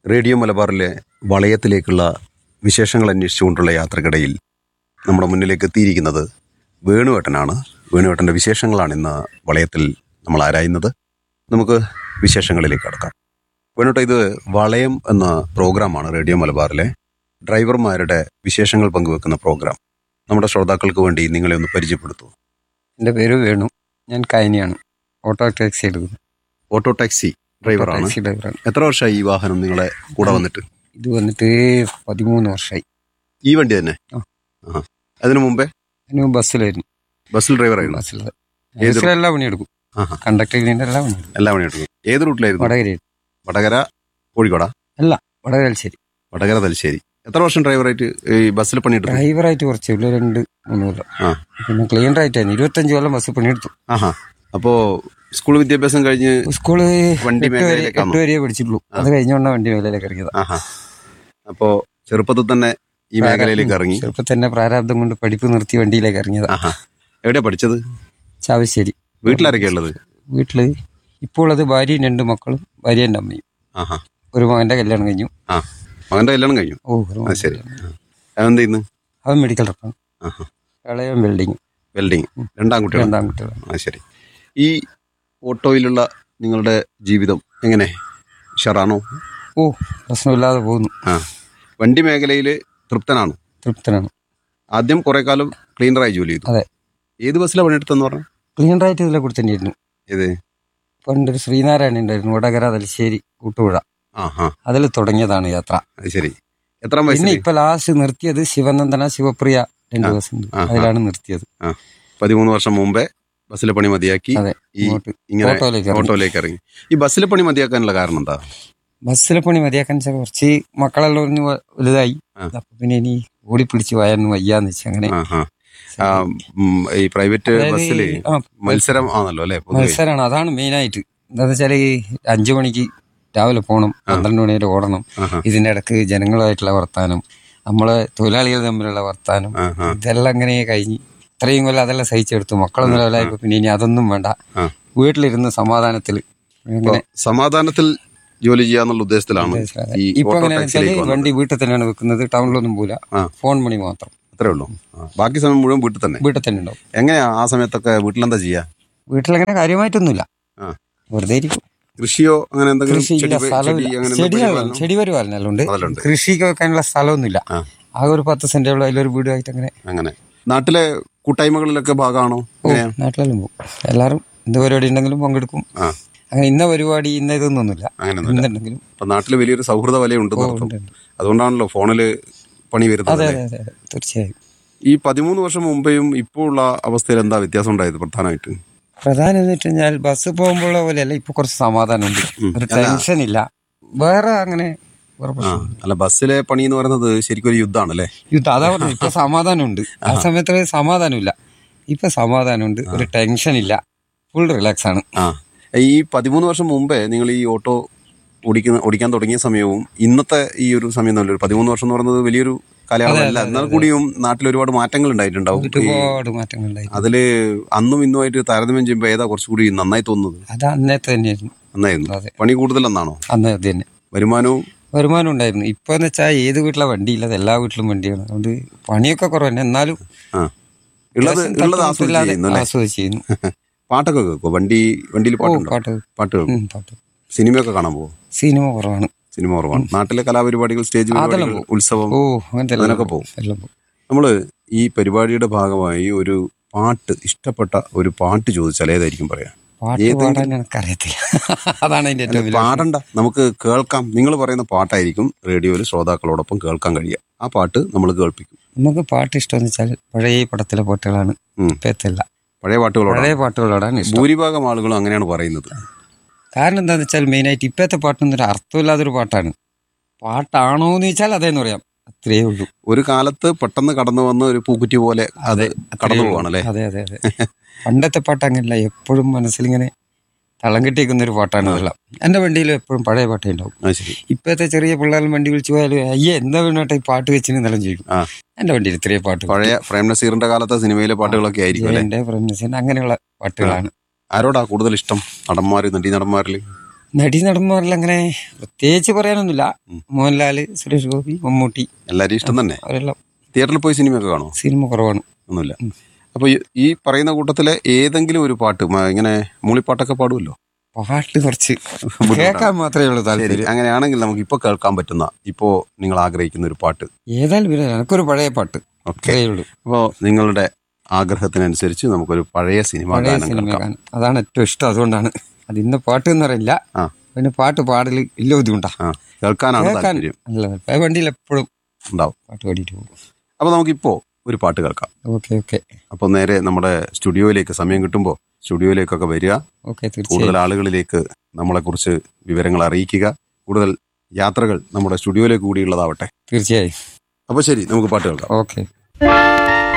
Radio മലബാറിലെ വളയത്തിലേക്കുള്ള വിശേഷങ്ങൾ അന്വേഷിച്ചുകൊണ്ടുള്ള യാത്രക്കിടയിൽ നമ്മുടെ മുന്നിലേക്ക് എത്തിയിരിക്കുന്നത് വേണുവേട്ടനാണ് വേണുവേട്ടൻ്റെ വിശേഷങ്ങളാണ് ഇന്ന് വളയത്തിൽ നമ്മൾ ആരായുന്നത് നമുക്ക് വിശേഷങ്ങളിലേക്ക് കടക്കാം വേണുവേട്ട ഇത് വളയം എന്ന പ്രോഗ്രാമാണ് റേഡിയോ മലബാറിലെ ഡ്രൈവർമാരുടെ വിശേഷങ്ങൾ പങ്കുവെക്കുന്ന പ്രോഗ്രാം നമ്മുടെ ശ്രോതാക്കൾക്ക് വേണ്ടി നിങ്ങളെ ഒന്ന് പരിചയപ്പെടുത്തൂ എൻ്റെ പേര് വേണു ഞാൻ കൈനിയാണ് ഓട്ടോ ടാക്സി എടുക്കുന്നത് ഓട്ടോ ടാക്സി ഡ്രൈവറാണ് ടാക്സി ഡ്രൈവറാണ് എത്ര വർഷമായി ഈ വാഹനം നിങ്ങളെ കൂടെ വന്നിട്ട് ഇത് വന്നിട്ട് പതിമൂന്ന് വർഷമായി ഈ വണ്ടി തന്നെ ആ. ആഹാ. അതിനു മുമ്പേ അതിന് ബസ്സിലായിരുന്നു ബസ്സിൽ ഡ്രൈവറായിരുന്നു ബസ്സിൽ ഏത് ബസ്സിൽ എല്ലാ പണിയെടുക്കും ആഹാ. കണ്ടക്ടർ എല്ലാ പണിയെടുക്കും എല്ലാ പണിയെടുക്കും ഏത് റൂട്ടിലായിരുന്നു വടകര വടകര കോഴിക്കോടാ വടകരശ്ശേരി വടകര തലശ്ശേരി എത്ര വർഷം ഡ്രൈവറായിട്ട് ഈ ബസ്സിൽ പണിയെടുത്തു ഡ്രൈവറായിട്ട് കുറച്ചേ ഉള്ളൂ രണ്ട് മൂന്ന് കൊല്ലം ആ. പിന്നെ ക്ലീനർ ആയിട്ടായിരുന്നു ഇരുപത്തഞ്ച് കൊല്ലം ബസ് പണിയെടുത്തു ആഹാ അപ്പോ സ്കൂൾ വിദ്യാഭ്യാസം കഴിഞ്ഞ് സ്കൂള് വണ്ടി എട്ട് വരെ മേഖലയിലേക്കാണോ? എട്ട് വരെയേ പഠിച്ചിട്ടുള്ളൂ അത് കഴിഞ്ഞുകൊണ്ടാണ് വണ്ടി മേഖലയിലേക്ക് ഇറങ്ങിയത് ആഹാ അപ്പോ ചെറുപ്പത്തിൽ തന്നെ ഈ മേഖലയിലേക്ക് ഇറങ്ങി ചെറുപ്പം തന്നെ പ്രാരാബ്ദം കൊണ്ട് പഠിപ്പ് നിർത്തി വണ്ടിയിലേക്ക് ഇറങ്ങിയത് ആഹാ എവിടെയാ പഠിച്ചത് ചാവശ്ശേരി വീട്ടിലാരൊക്കെയാ ഉള്ളത് വീട്ടില് ഇപ്പോൾ ഉള്ളത് ഭാര്യയും രണ്ട് മക്കളും ഭാര്യൻ്റെ അമ്മയും ആഹാ ഒരു മകന്റെ കല്യാണം കഴിഞ്ഞു ആ മകന്റെ കല്യാണം കഴിഞ്ഞു ഓ ഒരു അത് മകന്റെ ശരി കല്യാണം. അതെന്ത് ചെയ്യുന്നു അവൻ മെഡിക്കൽ റെപ്പാണ് ആഹാ ഇളയവൻ വെൽഡിങ് വെൽഡിങ് രണ്ടാം കുട്ടികൾ രണ്ടാം കുട്ടികളാണ് ആ ശരി ഈ ഓട്ടോയിലുള്ള നിങ്ങളുടെ ജീവിതം എങ്ങനെ ഷറാണോ ഓ പ്രശ്നമില്ലാതെ പോകുന്നു ആ വണ്ടി മേഖലയിൽ തൃപ്തനാണ് തൃപ്തനാണ് ആദ്യം കുറെ കാലം ക്ലീനറായി ജോലി ചെയ്തു അതെ. ഏത് ബസ്സിലാണ് പണിയെടുത്തെന്ന് പറഞ്ഞു ക്ലീൻ റൈറ്റ് ഇതിലെ കൂടി തന്നെയായിരുന്നു ഏത് പണ്ടൊരു ശ്രീനാരായണൻ ഉണ്ടായിരുന്നു വടകര തലശ്ശേരി കൂട്ടുപുഴ ആ ആ അതിൽ തുടങ്ങിയതാണ് യാത്ര അത് ശരി എത്ര പിന്നെ വയസ്സിൽ ഇപ്പൊ ലാസ്റ്റ് നിർത്തിയത് ശിവനന്ദന ശിവപ്രിയ രണ്ട് ആ. ബസ് ഉണ്ട് ആ, ആ. അതിലാണ് നിർത്തിയത് പതിമൂന്ന് വർഷം മുമ്പേ ബസ്സിലെ പണി മതിയാക്കി അതെ ഈ ഇങ്ങോട്ട് ഇങ്ങനെ ഓട്ടോയിലേക്ക് ഇറങ്ങി. ഓട്ടോയിലേക്ക് ഇറങ്ങി ഈ ബസ്സിലെ പണി മതിയാക്കാനുള്ള കാരണം എന്താ ബസ്സിലെ പണി മതിയാക്കാൻ വെച്ചാൽ കുറച്ച് മക്കളെല്ലാം ഒന്ന് വ- വലുതായി ആ. അപ്പൊ പിന്നെ ഇനി ഓടിപ്പിടിച്ച് വയാന്ന് വയ്യാന്ന് വെച്ചാൽ അങ്ങനെ ആ ആ ആ, ഉം, ഈ പ്രൈവറ്റ് അതായത് ബസ്സിൽ ആ, മത്സരം ആണല്ലോ അല്ലെ പൊതുവെ മത്സരമാണ് അതാണ് മെയിനായിട്ട് എന്താന്ന് വെച്ചാല് അഞ്ചു മണിക്ക് രാവിലെ പോകണം പന്ത്രണ്ട് മണി വരെ ഓടണം ആഹാ. ഇതിന്റെ ഇടക്ക് ജനങ്ങളുമായിട്ടുള്ള വർത്താനം നമ്മളെ തൊഴിലാളികൾ തമ്മിലുള്ള വർത്താനം ആ, ആ. ഇതെല്ലാം അങ്ങനെ കഴിഞ്ഞ് ഇത്രയും കൊല്ലം അതെല്ലാം സഹിച്ചെടുത്തു മക്കളൊന്നും ലെവലായപ്പോ പിന്നെ ഇനി അതൊന്നും വേണ്ട ആ. വീട്ടിലിരുന്ന് സമാധാനത്തിൽ അങ്ങനെ സമാധാനത്തിൽ ജോലി ചെയ്യാന്നുള്ള ഉദ്ദേശത്തിലാണ് ഈ ഇപ്പൊ ഓട്ടോ എങ്ങനെയാണെന്ന് ടാക്സിയിലേക്ക് വെച്ചാല് വന്നത് വണ്ടി വീട്ടിൽ തന്നെയാണ് വെക്കുന്നത് ടൗണിലൊന്നും പോല ആ. ഫോൺ മണി മാത്രം അത്രേ ഉള്ളൂ ആ, ബാക്കി സമയം മുഴുവൻ വീട്ടിൽ തന്നെ വീട്ടിൽ തന്നെ ഉണ്ടാവും എങ്ങനെയാ ആ സമയത്തൊക്കെ വീട്ടിലെന്താ ചെയ്യാ വീട്ടിലങ്ങനെ കാര്യമായിട്ടൊന്നുമില്ല ആ. വെറുതെ ഇരിക്കും കൃഷിയോ അങ്ങനെ എന്തെങ്കിലും കൃഷി ചെടി ഇല്ല ചെടി സ്ഥലമില്ല അങ്ങനെ ചെടി എന്തെങ്കിലും നടും, ചെടി പരിപാലനെല്ലാം ഉണ്ട് അതെല്ലാം ഉണ്ട്. കൃഷിക്ക് വെക്കാനുള്ള സ്ഥലമൊന്നുമില്ല ആ. ആകെ ഒരു പത്ത് സെന്റേ ഉള്ളൂ അതിലൊരു വീടുമായിട്ട് അങ്ങനെ അങ്ങനെ നാട്ടിലെ കൂട്ടായ്മകളിലൊക്കെ ഭാഗമാണോ ഓ എങ്ങനെയാ നാട്ടിലെല്ലാം പോകും എല്ലാവരും എന്ത് പരിപാടി ഉണ്ടെങ്കിലും പങ്കെടുക്കും ആ അങ്ങനെ ഇന്ന പരിപാടി ഇന്ന ഇതൊന്നുമില്ല അങ്ങനെയൊന്നുമില്ല എന്തുണ്ടെങ്കിലും അപ്പൊ നാട്ടില് വലിയൊരു സൗഹൃദ വലയുണ്ട് ഓ, നടത്തും ഉണ്ട്, ഉണ്ട്. അതുകൊണ്ടാണല്ലോ ഫോണില് പണി വരുന്നത് അതെ അല്ലേ? അതെ അതെ അതെ തീർച്ചയായും ഈ പതിമൂന്ന് വർഷം മുമ്പേയും ഇപ്പോൾ ഉള്ള അവസ്ഥയിൽ എന്താ വ്യത്യാസം ഉണ്ടായത് പ്രധാനമായിട്ട് പ്രധാനം എന്ന് വെച്ച് കഴിഞ്ഞാൽ ബസ് പോകുമ്പോഴുള്ള പോലെയല്ല ഇപ്പൊ കുറച്ച് സമാധാനമുണ്ട് ഉം. ഒരു അല്ല. ടെൻഷൻ ഇല്ല വേറെ അങ്ങനെ വേറെ ആ പ്രശ്നം അല്ല ബസ്സിലെ പണി എന്ന് പറയുന്നത് ശരിക്കും ഒരു യുദ്ധമാണ് അല്ലേ യുദ്ധം അതാ പറഞ്ഞു ഇപ്പൊ സമാധാനമുണ്ട് ആ സമയത്ത് സമാധാനമില്ല ഇപ്പൊ സമാധാനമുണ്ട് ഒരു ടെൻഷൻ ഇല്ല ഫുൾ റിലാക്സ് ആണ് ആ ഈ പതിമൂന്ന് വർഷം മുമ്പേ നിങ്ങൾ ഈ ഓട്ടോ ഓടിക്കുന്ന ഓടിക്കാൻ തുടങ്ങിയ സമയവും ഇന്നത്തെ ഈ ഒരു സമയം തമ്മിൽ ഒരു പതിമൂന്ന് വർഷം എന്ന് പറയുന്നത് വലിയൊരു കാലയളവല്ല എന്നാൽ കൂടിയും നാട്ടിൽ ഒരുപാട് മാറ്റങ്ങൾ ഉണ്ടായിട്ടുണ്ടാവും ഈ ഒരുപാട് മാറ്റങ്ങളുണ്ടായി അതില് അന്നും ഇന്നുമായിട്ട് താരതമ്യം ചെയ്യുമ്പോൾ ഏതാ കുറച്ചുകൂടി നന്നായി തോന്നുന്നത് അത് അന്നത്തെ തന്നെയായിരുന്നു നന്നായിരുന്നു അതെ പണി കൂടുതലെന്നാണോ അന്ന് അത് തന്നെ വരുമാനവും വരുമാനം ഉണ്ടായിരുന്നു ഇപ്പൊ എന്ന് വെച്ചാൽ ഏത് വീട്ടിലെ വണ്ടിയില്ലാതെ എല്ലാ വീട്ടിലും വണ്ടിയാണ് അതുകൊണ്ട് പണിയൊക്കെ കുറവ് തന്നെ എന്നാലും ആ ഉള്ളത് അത്യാവശ്യം ഉള്ളത് ആസ്വദിച്ച് തട്ടുമുട്ടില്ലാതെ ചെയ്യുന്നു അല്ലേ ആസ്വദിച്ച് ചെയ്യുന്നു പാട്ടൊക്കെ കേൾക്കോ വണ്ടി വണ്ടിയിൽ ഓ പാട്ടുണ്ടോ പാട്ട് പാട്ട് കേൾക്കും ഉം, പാട്ട് സിനിമയൊക്കെ കാണാൻ പോകും സിനിമ കുറവാണ് സിനിമ കുറവാണ് നാട്ടിലെ കലാപരിപാടികൾ സ്റ്റേജ് അതെല്ലാം പരിപാടികൾ പോകും. ഉത്സവം ഓ അങ്ങനത്തെ എല്ലാം അതിനൊക്കെ പോകും. എല്ലാം പോകും നമ്മള് ഈ പരിപാടിയുടെ ഭാഗമായി ഒരു പാട്ട് ഇഷ്ടപ്പെട്ട ഒരു പാട്ട് ചോദിച്ചാൽ ഏതായിരിക്കും പറയാ പാട്ട് ഏതെങ്കിലും- പാടാൻ എനിക്കറിയത്തില്ല അതാണ് അതിന്റെ ഏറ്റവും വലിയ പാടണ്ട നമുക്ക് കേൾക്കാം നിങ്ങൾ പറയുന്ന പാട്ടായിരിക്കും റേഡിയോയിൽ ശ്രോതാക്കളോടൊപ്പം കേൾക്കാൻ കഴിയുക ആ പാട്ട് നമ്മൾ കേൾപ്പിക്കും നമുക്ക് പാട്ട് ഇഷ്ടമെന്ന് വെച്ചാൽ പഴയ പടത്തിലെ പാട്ടുകളാണ് ഉം. ഇപ്പത്തല്ല പഴയ പാട്ടുകളോടാണ് പഴയ പാട്ടുകളോടാണ് ഇഷ്ടം ഭൂരിഭാഗം ആളുകളും അങ്ങനെയാണ് പറയുന്നത് കാരണം എന്താന്ന് വെച്ചാൽ മെയിനായിട്ട് ഇപ്പോഴത്തെ പാട്ടൊന്നും ഒരു അർത്ഥമില്ലാത്തൊരു പാട്ടാണ് പാട്ടാണോ എന്ന് ചോദിച്ചാൽ അതേന്ന് പറയാം അത്രേ ഉള്ളൂ ഒരു കാലത്ത് പെട്ടെന്ന് കടന്നു വന്ന ഒരു പൂക്കുറ്റി പോലെ അത് കടന്നു ഉള്ളൂ. പോവാണല്ലേ അതെ അതെ അതെ പണ്ടത്തെ പാട്ട് അങ്ങനെയല്ല എപ്പോഴും മനസ്സിലിങ്ങനെ തളം കെട്ടിയിരിക്കുന്ന ഒരു പാട്ടാണ് ഇതെല്ലാം എന്റെ വണ്ടിയിൽ എപ്പോഴും പഴയ പാട്ടേ ഉണ്ടാവും ആ ശരി ഇപ്പോഴത്തെ ചെറിയ പിള്ളേരും വണ്ടി വിളിച്ചു പോയാലും അയ്യേ എന്താ വേണോട്ടെ ഈ പാട്ട് വെച്ചിന് നിലം ചോദിക്കും ആ എന്റെ വണ്ടിയിൽ ഇത്രയും പാട്ട് പഴയ പ്രേം നസീറിന്റെ കാലത്തെ സിനിമയിലെ പാട്ടുകളൊക്കെ ആയിരിക്കും അല്ലെ എന്റെ പ്രേംനസീൻ അങ്ങനെയുള്ള പാട്ടുകളാണ് ആരോടാ കൂടുതൽ ഇഷ്ടം നടന്മാര് നടി നടന്മാരില് നടി നടന്മാരിൽ അങ്ങനെ പ്രത്യേകിച്ച് പറയാനൊന്നുമില്ല മോഹൻലാൽ സുരേഷ് ഗോപി മമ്മൂട്ടി എല്ലാവരും ഇഷ്ടം തന്നെ അവരെല്ലാം തിയേറ്ററിൽ പോയി സിനിമയൊക്കെ കാണോ സിനിമ കുറവാണ് ഒന്നുമില്ല അപ്പോൾ ഈ പറയുന്ന കൂട്ടത്തിലെ ഏതെങ്കിലും ഒരു പാട്ട് മ- ഇങ്ങനെ മൂളിപ്പാട്ടൊക്കെ പാടുമല്ലോ പാട്ട് കുറച്ച് കേൾക്കാൻ മാത്രമേ ഉള്ളൂ ശരി താല്പര്യം അങ്ങനെയാണെങ്കിൽ നമുക്ക് ഇപ്പോൾ കേൾക്കാൻ പറ്റുന്ന ഇപ്പോൾ നിങ്ങൾ ആഗ്രഹിക്കുന്ന ഒരു പാട്ട് ഏതായാലും പിന്നെ എനക്കൊരു പഴയ പാട്ട് ഓക്കെ അത്രയേ ഉള്ളൂ അപ്പോൾ നിങ്ങളുടെ ആഗ്രഹത്തിനനുസരിച്ച് നമുക്കൊരു പഴയ സിനിമ പഴയ ഗാനം സിനിമ കേൾക്കാം കാണാൻ അതാണ് ഏറ്റവും ഇഷ്ടം അതുകൊണ്ടാണ് അത് ഇന്ന പാട്ട് എന്ന് പറയില്ല ആ പിന്നെ പാട്ട് പാടൽ ഇല്ല ബുദ്ധിമുട്ടാ ആ കേൾക്കാനാണ് കേൾക്കാൻ താല്പര്യം അല്ല വണ്ടിയിൽ എപ്പോഴും ഉണ്ടാവും പാട്ട് പാടിയിട്ട് പോകും അപ്പോൾ നമുക്കിപ്പോൾ ഒരു പാട്ട് കേൾക്കാം ഓക്കെ ഓക്കെ അപ്പോൾ നേരെ നമ്മുടെ സ്റ്റുഡിയോയിലേക്ക് സമയം കിട്ടുമ്പോൾ സ്റ്റുഡിയോയിലേക്കൊക്കെ വരിക ഓക്കെ തീർച്ചയായും കൂടുതൽ ആളുകളിലേക്ക് നമ്മളെക്കുറിച്ച് വിവരങ്ങൾ അറിയിക്കുക കൂടുതൽ യാത്രകൾ നമ്മുടെ സ്റ്റുഡിയോയിലേക്ക് കൂടിയുള്ളതാവട്ടെ തീർച്ചയായും അപ്പോൾ ശരി നമുക്ക് പാട്ട് കേൾക്കാം ഓക്കെ